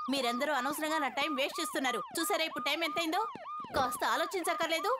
మీరందరూ అనవసరంగా నా టైం వేస్ట్ చేస్తున్నారు చూసారా ఇప్పుడు టైం ఎంతైందో కాస్త ఆలోచించక్కర్లేదు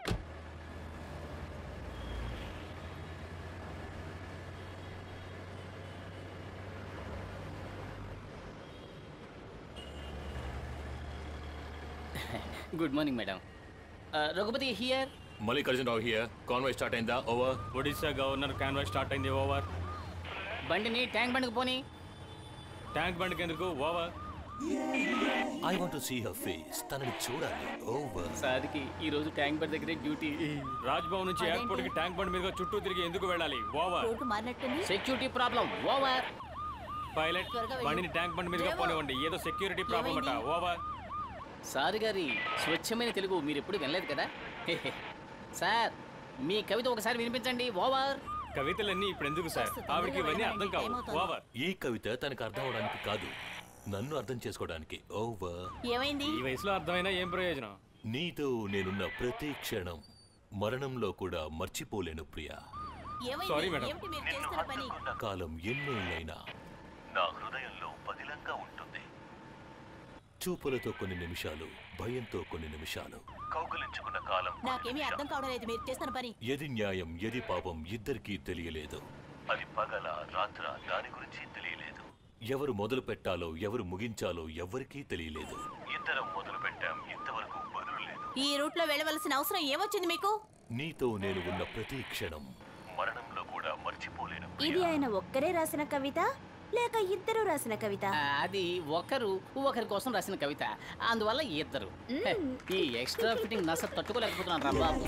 good morning madam Raghupathi here Mallikarjuna Rao here convoy start అయిందా over Odisha governor convoy start అయింది ఓవర్ బండిని ట్యాంక్ బండికి పోని ట్యాంక్ బండ్కి ఎందుకు over I want to see her face తనని చూడాలి ఓవర్ సార్కి ఈ రోజు ట్యాంక్ బండ్ దగ్గరే డ్యూటీ రాజ్భవన్ నుంచి అదేంటి? ఎయిర్పోర్ట్ కి ట్యాంక్ బండ్ మీద చుట్టూ తిరిగి ఎందుకు వెళ్ళాలి ఓవర్ రోడ్డు మారినట్టుంది సెక్యూరిటీ ప్రాబ్లం ఓవర్ పైలట్ త్వరగా వెళ్ళు. బండిని ట్యాంక్ బండ్ మీదుగా దేవా. పోనివ్వండి ఏదో సెక్యూరిటీ ప్రాబ్లం అట ఏమైంది? ఓవర్ సార్ గారి స్వచ్ఛమైన తెలుగు మీరు ఎప్పుడు వినలేదు కదా సార్ మీ కవిత ఒకసారి వినిపించండి ఓవర్ కవితలన్నీ ఇప్పుడు ఎందుకు సార్ కాస్త ఆవిడకి ఇవన్నీ తొందరగా అర్థం కావు వెళ్ళండి, టైం ఓవర్ ఈ కవిత తనకు అర్థం అవడానికి కాదు నన్ను అర్థం చేసుకోవడానికి ఓవర్ ఏమైంది ఈ వయసులో అర్థమైనా ఏం ప్రయోజనం నీతో నేనున్న ప్రతి క్షణం మరణంలో కూడా మర్చిపోలేను ప్రియా ఏమైంది Sorry, madam. ఏమిటి మీరు చేస్తున్న పని కాలం ఎన్నేళ్ళైనా నా హృదయంలో పదిలంగా ఉంటుంది చూపులతో కొన్ని నిమిషాలు భయంతో కొన్ని నిమిషాలు కౌగలించుకున్న కాలం నాకేమీ అర్థం కావడం లేదు మీరు చేస్తున్న పని ఎది న్యాయం ఎది పాపం ఇద్దరికీ తెలియలేదు అది పగల రాత్ర దాని గురించి తెలియలేదు ఎవరు మొదలు పెట్టాలో ఎవరు ముగించాలో ఎవరికీ తెలియలేదు ఇద్దరం మొదలు పెట్టాం ఇంతవరకు బదులు లేదు ఈ రూట్ లో వెళ్ళవలసిన అవసరం ఏమొచ్చింది మీకు నీతో నేను ఉన్న ప్రతి క్షణం మరణంలో కూడా మర్చిపోలేను ఇది ఆయన ఒక్కరే రాసిన కవిత లేక ఇద్దరు రాసిన కవిత ఆ, అది ఒకరు ఒకరి కోసం రాసిన కవిత అందువల్ల ఇద్దరు హె, ఈ ఎక్స్ట్రా ఫిట్టింగ్ నస తట్టుకోలేకపోతున్నాను రా బాబు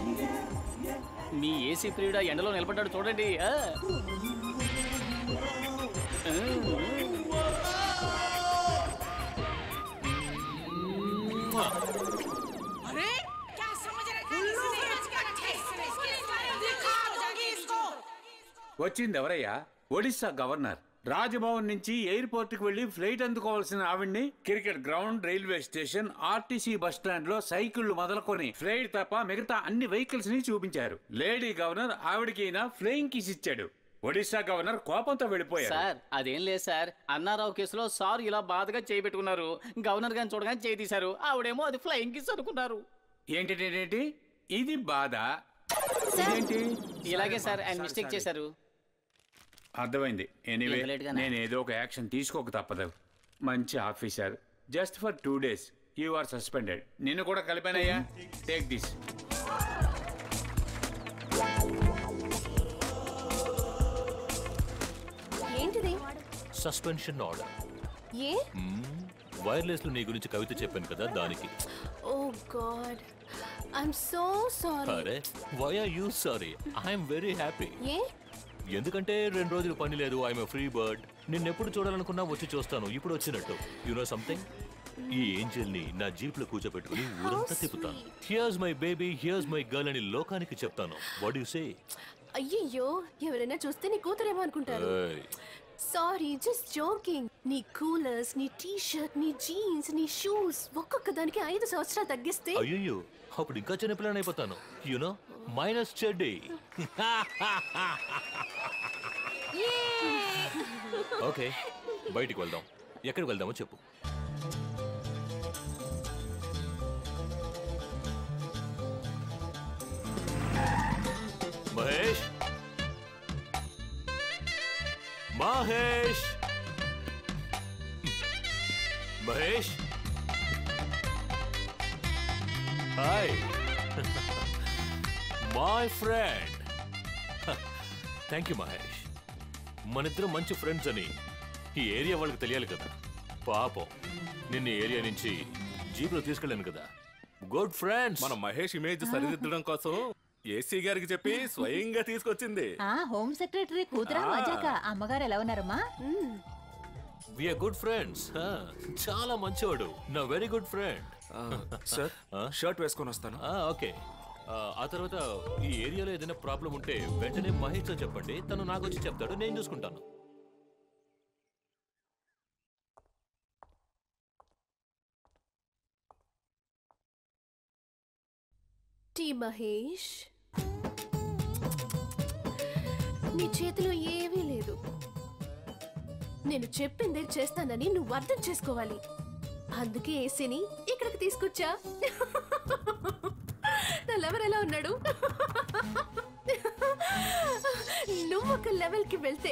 మీ ఏసీ ప్రియుడ ఎండలో నిలబడ్డాడు చూడండి ఆ. వచ్చింది ఎవరయ్యా ఒడిశా గవర్నర్ రాజ్భవన్ నుంచి ఎయిర్పోర్ట్ కి వెళ్లి ఫ్లైట్ అందుకోవాల్సిన ఆవిడ్ని cricket ground railway station RTC bus stand లో సైకిళ్లు మొదలుకొని ఫ్లైట్ తప్ప మిగతా అన్ని వెహికల్స్ ని చూపించారు లేడీ గవర్నర్ ఆవిడకి ఈయన ఫ్లయింగ్ కిస్ ఇచ్చాడు ఒడిశా గవర్నర్ కోపంతో వెళ్ళిపోయారు సార్ అదేం లేదు సార్ అన్నారావు కేసులో సార్ ఇలా బాధగా చేయి పెట్టుకున్నారు గవర్నర్ గారిని చూడగానే చేయి తీశారు ఆవిడేమో అది ఫ్లయింగ్ కిస్ అనుకున్నారు ఏంటి ఇది బాధ ఇదేంటి ఇలాగే సార్ ఆయన మిస్టేక్ చేశారు అర్థమైంది ఎనీవే ఎంత లేట్గానే? నేను ఏదో ఒక యాక్షన్ తీసుకోక తప్పదు మంచి officer just for two days you are suspended నిన్ను కూడా కలిపానయ్యా టేక్ దిస్ ఏంటిది సస్పెన్షన్ ఆర్డర్ ఏ వైర్లెస్ లో నీ గురించి కవిత చెప్పాను కదా దానికి oh god I'm so sorry అరే why are you sorry I'm very happy ఏ ఎందుకంటే రెండు రోజులు పని లేదు ఐఎమ్ ఫ్రీ బర్డ్ నిన్నెప్పుడు చూడాలనుకున్నా వచ్చి చూస్తాను ఇప్పుడు వచ్చినట్టు యు నో సంథింగ్ ఈ ఏంజల్ ని నా జీప్ లో కూర్చోబెట్టుకుని ఊరంతా తిప్పుతాను here's my baby here's my girl అని లోకానికి చెప్తాను వాట్ యు సే అయ్యయ్యో ఎవరైనా చూస్తే నీ కూతురేమో అనుకుంటారు సారీ జస్ట్ జోకింగ్ నీ కూలర్స్ నీ టీ షర్ట్ నీ జీన్స్ నీ షూస్ ఒక్కొక్క దానికి ఐదు సంవత్సరాలు తగ్గిస్తే అయ్యో అప్పుడు ఇంకా చిన్నపిల్లని అయిపోతాను యునో మైనస్ చెడ్డీ ఓకే బయటికి వెళ్దాం ఎక్కడికి వెళ్దామో చెప్పు Mahesh Mahesh Mahesh hi my friend thank you Mahesh మనిద్దరం మంచి ఫ్రెండ్స్ అని ఈ ఏరియా వాళ్ళకి తెలియాలి కదా పాపం నిన్న ఈ ఏరియా నుంచి జీప్లో తీసుకెళ్ళాను కదా గుడ్ ఫ్రెండ్స్ మన మహేష్ ఇమేజ్ సరిదిద్దడం కోసం ఏసీ గారికి చెప్పి స్వయంగా తీసుకొచ్చింది ఆ హోమ్ సెక్రటరీ కూతురా మజాక అమ్మగారు ఎలా ఉన్నారమ్మా విఆర్ గుడ్ ఫ్రెండ్స్ చాలా మంచివాడు నా very good friend sir shirt వేసుకొని వస్తాను ఓకే ఆ తర్వాత ఈ ఏరియాలో ఏదైనా ప్రాబ్లం ఉంటే వెంటనే మహేష్ తో చెప్పండి తను నాకు వచ్చి చెప్తాడు నేను చూసుకుంటాను టీ మహేష్ నీ చేతిలో ఏమీ లేదు నేను చెప్పిందే చేస్తానని నువ్వు అర్థం చేసుకోవాలి అందుకే ఏసీని ఇక్కడికి తీసుకొచ్చా నా లవర్ ఎలా ఉన్నాడు నువ్వు ఒక లెవెల్కి వెళ్తే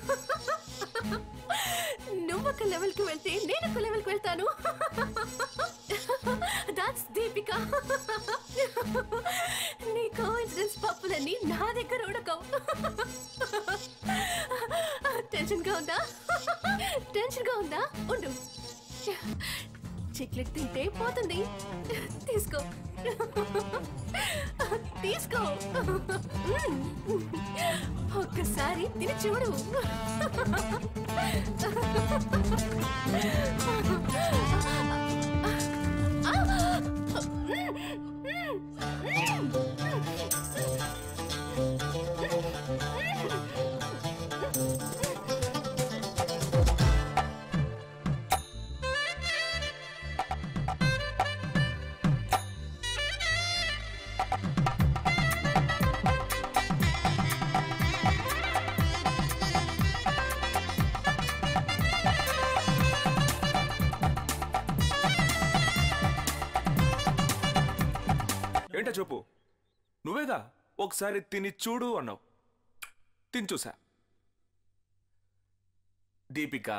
నువ్వు ఒక లెవెల్కి వెళ్తే నేను ఒక లెవెల్కి వెళ్తాను దాట్స్ దీపిక నీ కోఇన్సిడెన్స్ పప్పులన్నీ నా దగ్గర ఉడకవు టెన్షన్ గా ఉందా టెన్షన్ గా ఉందా ఉండు చిక్లెట్ తింటే పోతుంది తీసుకో తీసుకో ఒక్కసారి తిని చూడు ఏంటో చెప్పు నువ్వేగా ఒకసారి తిని చూడు అన్నావు తిని చూసా దీపిక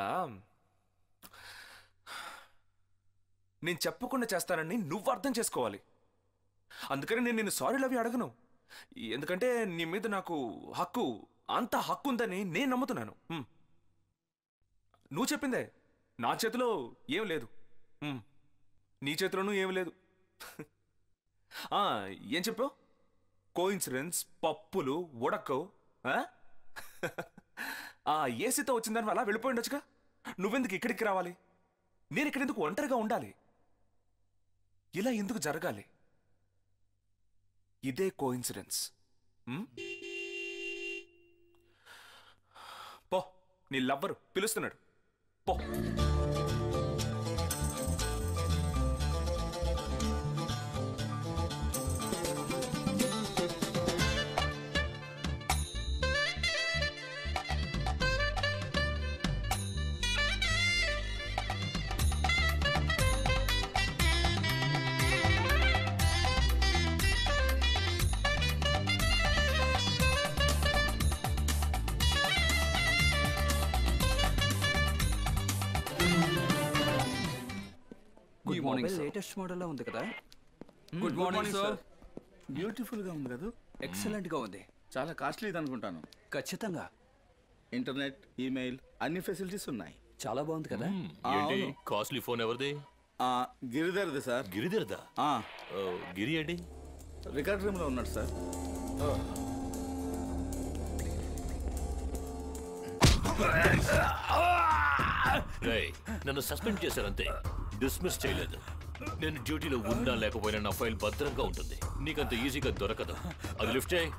నేను చెప్పకుండా చేస్తానని నువ్వు అర్థం చేసుకోవాలి అందుకని నేను నిన్ను సారీ లవి అడగను ఎందుకంటే నీ మీద నాకు హక్కు అంత హక్కు ఉందని నేను నమ్ముతున్నాను హ్మ్. నువ్వు చెప్పిందే నా చేతిలో ఏం లేదు హ్మ్. నీ చేతిలోనూ ఏం లేదు ఆ, ఏం చెప్పావు కోయిన్సిడెన్స్ పప్పులు ఉడకవు ఆ? ఆ ఏసీతో వచ్చిందని అలా వెళ్ళిపోయి ఉండొచ్చుగా నువ్వెందుకు ఇక్కడికి రావాలి నేను ఇక్కడ ఎందుకు ఒంటరిగా ఉండాలి ఇలా ఎందుకు జరగాలి ఇదే కోయిన్సిడెన్స్ ఉమ్? పో నీ లవ్వరు పిలుస్తున్నాడు పో గుడ్ మార్నింగ్ లేటెస్ట్ మోడల్లో ఉంది కదా గుడ్ మార్నింగ్ సార్ బ్యూటిఫుల్ గా ఉంది కదా ఎక్సలెంట్ గా ఉంది చాలా కాస్ట్లీది అనుకుంటాను ఖచ్చితంగా ఇంటర్నెట్ ఈమెయిల్ అన్ని ఫెసిలిటీస్ ఉన్నాయి చాలా బాగుంది కదా ఆ, ఏంటి అవును. కాస్ట్లీ ఫోన్ ఎవరిది ఆ, గిరిధర్ది సార్ గిరిధర్దా ఆ, ఓ, గిరి ఏంటి రికార్డ్ రూమ్ లో ఉన్నాడు సార్ రేయ్, నన్ను సస్పెండ్ చేశారంతే డిస్మిస్ చేయలేదు నేను డ్యూటీలో ఉన్నా లేకపోయినా నా ఫైల్ భద్రంగా ఉంటుంది నీకంత ఈజీగా దొరకదు అది లిఫ్ట్ చేయి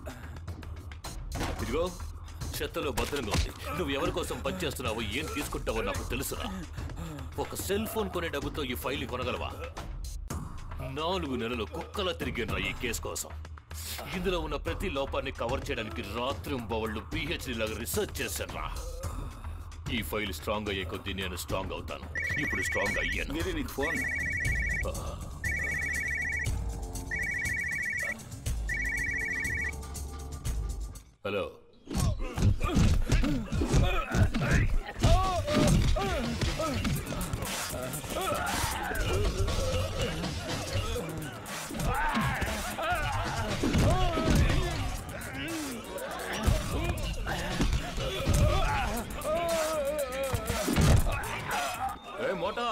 ఇదిగో చెత్తలో భద్రంగా ఉంది నువ్వు ఎవరి కోసం పనిచేస్తున్నావో ఏం తీసుకుంటావో నాకు తెలుసురా ఒక సెల్ ఫోన్ కొనే డబ్బుతో ఈ ఫైల్ కొనగలవా నాలుగు నెలలు కుక్కలా తిరిగిన ఈ కేసు కోసం ఇందులో ఉన్న ప్రతి లోపాన్ని కవర్ చేయడానికి రాత్రి బవళ్ళు పిహెచ్డి లాగా రీసెర్చ్ చేశారా ఈ ఫైల్ స్ట్రాంగ్ అయ్యే కొద్దీ నేను స్ట్రాంగ్ అవుతాను ఇప్పుడు స్ట్రాంగ్ అయ్యాను గిరి నీకు ఫోన్ హలో ఏ మోటా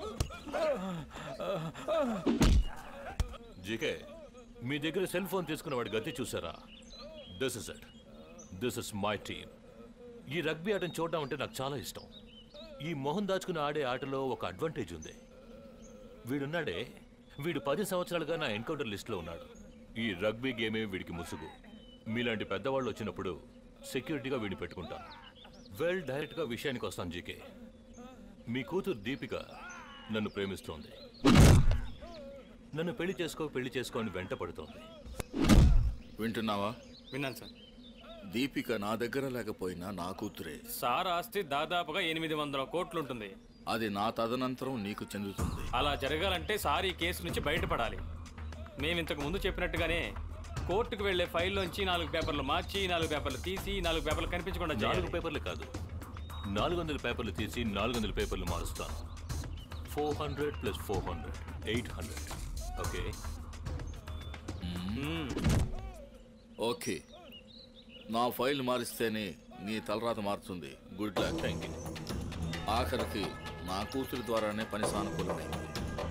జీకే మీ దగ్గర సెల్ ఫోన్ తీసుకున్న వాడి గతి చూసారా this is it this is my team ఈ రగ్బీ ఆటను చూడడం అంటే నాకు చాలా ఇష్టం ఈ మొహం దాచుకుని ఆడే ఆటలో ఒక అడ్వాంటేజ్ ఉంది వీడున్నాడే వీడు పది సంవత్సరాలుగా నా ఎన్కౌంటర్ లిస్ట్లో ఉన్నాడు ఈ రగ్బీ గేమే వీడికి ముసుగు మీలాంటి పెద్దవాళ్ళు వచ్చినప్పుడు సెక్యూరిటీగా వీడిని పెట్టుకుంటాను వెల్ డైరెక్ట్గా విషయానికి వస్తాను జీకే మీ కూతురు దీపిక నన్ను ప్రేమిస్తోంది నన్ను పెళ్లి చేసుకో పెళ్లి చేసుకో అని వెంట పడుతోంది వింటున్నావా విన్నాను సార్ దీపిక నా దగ్గర లేకపోయినా నా కూతురే సార్ ఆస్తి దాదాపుగా ఎనిమిది వందల కోట్లు ఉంటుంది అది నా తదనంతరం నీకు చెందుతుంది అలా జరగాలంటే సార్ ఈ కేసు నుంచి బయటపడాలి మేము ఇంతకు ముందు చెప్పినట్టుగానే కోర్టుకు వెళ్లే ఫైల్లోంచి నాలుగు పేపర్లు మార్చి నాలుగు పేపర్లు తీసి నాలుగు పేపర్లు కనిపించకుండా నాలుగు చేయాలి పేపర్లు కాదు నాలుగు వందల పేపర్లు తీసి నాలుగు వందల పేపర్లు మారుస్తాను four hundred plus four hundred eight hundred okay okay నా ఫైల్ మారిస్తేనే నీ తలరాత మారుతుంది గుడ్ లక్ థ్యాంక్ యూ ఆఖరికి నా కూతురి ద్వారానే పని సానుకూలమైంది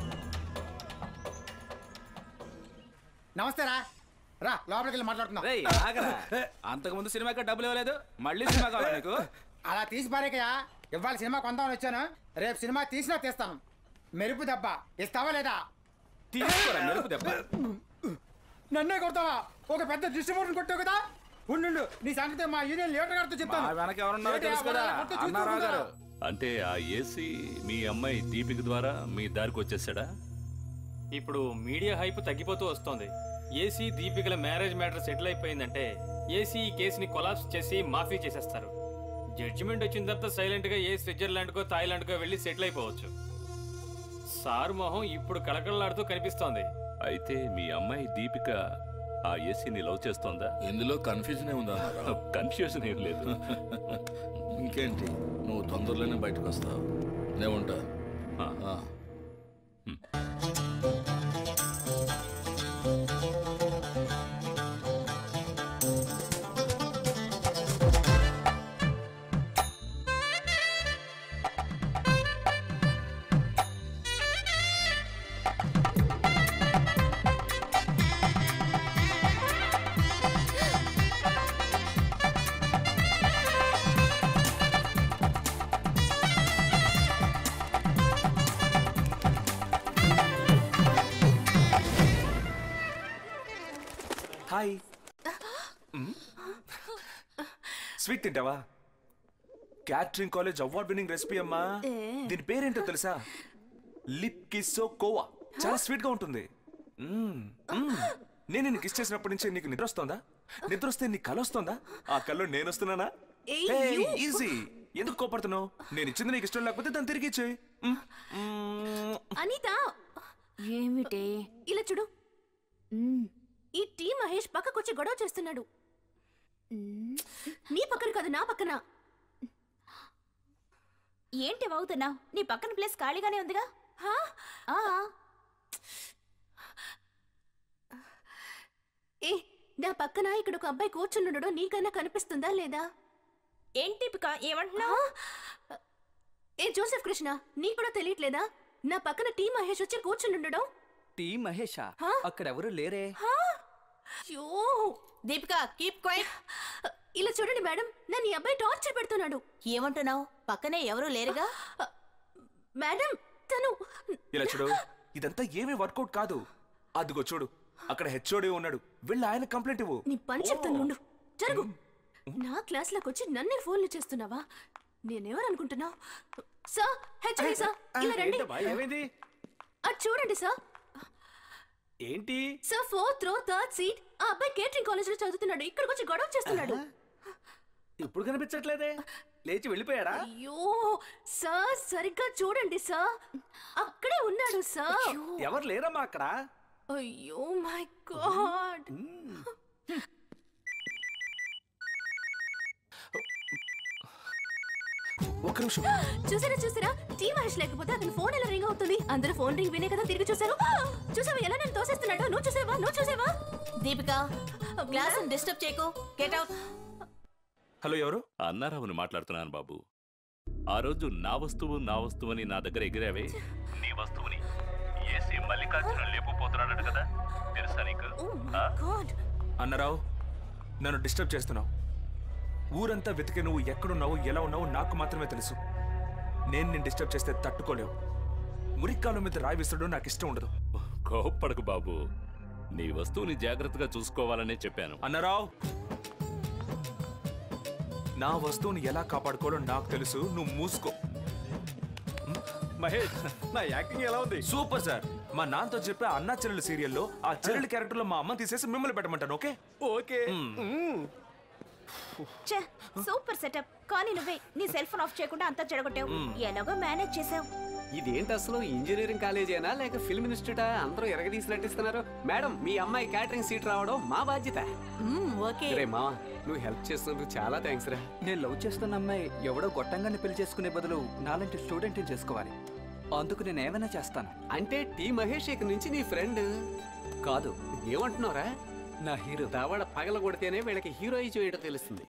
నమస్తే రా రా లోపలికి వెళ్ళి మాట్లాడుతున్నాం రేయ్ ఆగరా అంతకుముందు సినిమాకి డబ్బులు ఇవ్వలేదు మళ్ళీ సినిమా కావాలా నీకు అలా తీసి పారేకయ్యా ఇవాళ సినిమా కొందామని వచ్చాను రేపు సినిమా తీసినా తీస్తాను మెరుపు దెబ్బ ఇస్తావా లేదా తీసుకోరా మెరుపు దెబ్బ నన్నే కొడతావా ఒక పెద్ద డిస్ట్రిబ్యూటర్ కొట్టావు కదా ఉండు నీ సంగతి మా యూనియన్ లీడర్ గారితో చెప్తాను మా వెనక ఎవరున్నారో ఏంటి, తెలుసు కదా, వాళ్ళ మొత్తం చూస్తూ అన్నారావు గారు. కూర్చున్నారా? అంటే ఆ ఏసీ మీ అమ్మాయి దీపిక ద్వారా మీ దారికి వచ్చేసాడా ఇప్పుడు మీడియా హైప్ తగ్గిపోతూ వస్తోంది ఏసీ దీపికల మ్యారేజ్ మ్యాటర్ సెటిల్ అయిపోయిందంటే ఏసీ ఈ కేసుని కొలాప్స్ చేసి మాఫీ చేసేస్తారు జడ్జిమెంట్ వచ్చిన తర్వాత సైలెంట్ గా ఏ స్విట్జర్లాండ్కో థాయిలాండ్కో వెళ్ళి సెటిల్ అయిపోవచ్చు సార్ మొహం ఇప్పుడు కళకళలాడుతూ కనిపిస్తోంది అయితే మీ అమ్మాయి దీపిక ఆ ఏసీని లవ్ చేస్తోందా ఇందులో కన్ఫ్యూజన్ ఉందా కన్ఫ్యూజన్ ఏం లేదు ఇంకేంటి నువ్వు తొందరలోనే బయటకు వస్తావు నేను ఉంటా ఆ. హాయ్ మ్? స్వీట్ తింటావా catering college award winning recipe అమ్మా దీని పేరేంటో తెలుసా లిప్ కిస్సో కోవా చాలా స్వీట్ గా ఉంటుంది మ్మ్. మ్మ్. నేను నిన్ను కిస్ చేసినప్పటి నుంచి నీకు నిద్ర వస్తుందా నిద్ర వస్తే నీకు కల వస్తుందా ఆ కల్లో నేను వస్తున్నానా ఏయ్, you. ఈజీ ఎందుకు కోపడుతున్నావు నేను ఇచ్చింది నీకు ఇష్టం లేకపోతే దాన్ని తిరిగి ఇచ్చేయి అనిత ఏమిటి ఇలా చూడు ఈ టీ మహేష్ పక్కకొచ్చి గొడవ చేస్తున్నాడు నీ పక్కన కాదు నా పక్కన ఏంటి వాగుతున్నావు నీ పక్కన ప్లేస్ ఖాళీగానే ఉందిగా ఆ, ఏ నా పక్కన ఇక్కడ ఒక అబ్బాయి కూర్చున్నాడు నీకన్నా కనిపిస్తుందా లేదా ఏంటి పిక ఏమంటున్నావు ఏ జోసెఫ్ కృష్ణ నీ కూడా తెలియట్లేదా నా పక్కన టీ మహేష్ వచ్చి కూర్చుండడం టీ మహేషా అక్కడెవరు లేరే అయ్యో దీపిక కీప్ క్వైట్ ఇలా చూడండి మేడం నన్ను ఈ అబ్బాయి టార్చర్ పెడుతున్నాడు ఏమంటున్నావు పక్కనే ఎవరు లేరుగా మేడం తను ఇలా చూడు ఇదంతా ఏమీ వర్కౌట్ కాదు అదిగో చూడు అక్కడ హెచ్ఓడి ఉన్నాడు వెళ్ళి ఆయన కంప్లైంట్ ఇవ్వు నీ పని చెప్తాను ఉండు జరుగు నా క్లాస్లోకి వచ్చి నన్నే ఫోన్లు చేస్తున్నావా నేనెవరు అనుకుంటున్నావు సార్ హెచ్ఓడి సార్ ఇలా రండి ఏమైంది అటు చూడండి సార్ ఏంటి sir fourth row third seat ఆ అబ్బాయి కేటరింగ్ కాలేజ్ లో చదువుతున్నాడు ఇక్కడికి వచ్చి గొడవ చేస్తున్నాడు ఇప్పుడు కనిపించట్లేదే లేచి వెళ్ళిపోయాడా అయ్యో సార్ సరిగ్గా చూడండి సార్ అక్కడే ఉన్నాడు సార్ ఎవరు లేరమ్మా అక్కడ అయ్యో మై గాడ్ ఒక్క నిమిషం చూసారా చూసారా టీ మహేష్ లేకపోతే అతని ఫోన్ ఎలా రింగ్ అవుతుంది అందరూ ఫోన్ రింగ్ వినే కదా తిరిగి చూసారు చూసావా ఎలా నన్ను తోసేస్తున్నాడు నువ్వు చూసావా నువ్వు చూసావా దీపిక క్లాస్ డిస్టర్బ్ చేయకు గెట్ అవుట్ హలో ఎవరు అన్నారావుని మాట్లాడుతున్నాను బాబు ఆ రోజు నా వస్తువు నా వస్తువు అని నా దగ్గర ఎగిరావే నీ వస్తువుని ఏసీ మల్లికార్జున లేపుపోతున్నాడు కదా తెలుసా నీకు ఆ? అన్నారావు నన్ను డిస్టర్బ్ చేస్తున్నావు ఊరంతా వెతికి నువ్వు ఎక్కడున్నావు ఎలా ఉన్నావు నాకు మాత్రమే తెలుసు నేను నేను డిస్టర్బ్ చేస్తే తట్టుకోలేవు మురిక్కాల మీద రాయి విసరడం నాకు ఇష్టం ఉండదు కోప్పడకు బాబు నీ వస్తువుని జాగ్రత్తగా చూసుకోవాలనే చెప్పాను అన్నారావు నా వస్తువుని ఎలా కాపాడుకోవాలో నాకు తెలుసు నువ్వు మూసుకో మహేష్ నా యాక్టింగ్ ఎలా ఉంది సూపర్ సార్ మా నాన్నతో చెప్పే అన్నా చెల్లెలు సీరియల్లో ఆ చెల్లెలు క్యారెక్టర్ లో మా అమ్మ తీసేసి మిమ్మల్ని పెట్టమంటాను ఓకే ఓకే ఛే సూపర్ సెటప్ కానీ నువ్వే నీ సెల్ ఫోన్ ఆఫ్ చేయకుండా అంతా చెడగొట్టావు మ్మ్. ఎలాగో మేనేజ్ చేసావు ఇదేంటి అసలు ఇంజనీరింగ్ కాలేజేనా లేక ఫిల్మ్ ఇన్స్టిట్యూటా అందరూ ఎరగదీసి నటిస్తున్నారు మేడం మీ అమ్మాయి క్యాటరింగ్ సీట్ రావడం మా బాధ్యత ఓకే రే మావా నువ్వు హెల్ప్ చేస్తున్నందుకు చాలా థ్యాంక్స్ రా నేను లవ్ చేస్తున్న అమ్మాయి ఎవడో గొట్టంగాన్ని పెళ్లి చేసుకునే బదులు నాలాంటి స్టూడెంట్ని చేసుకోవాలి అందుకు నేను ఏమైనా చేస్తాను అంటే టీ మహేష్ ఇక నుంచి నీ ఫ్రెండ్ కాదు ఏమంటున్నావురా నా హీరో దవడ పగల కొడితేనే వీళ్ళకి హీరోయిజం ఏంటో తెలుస్తుంది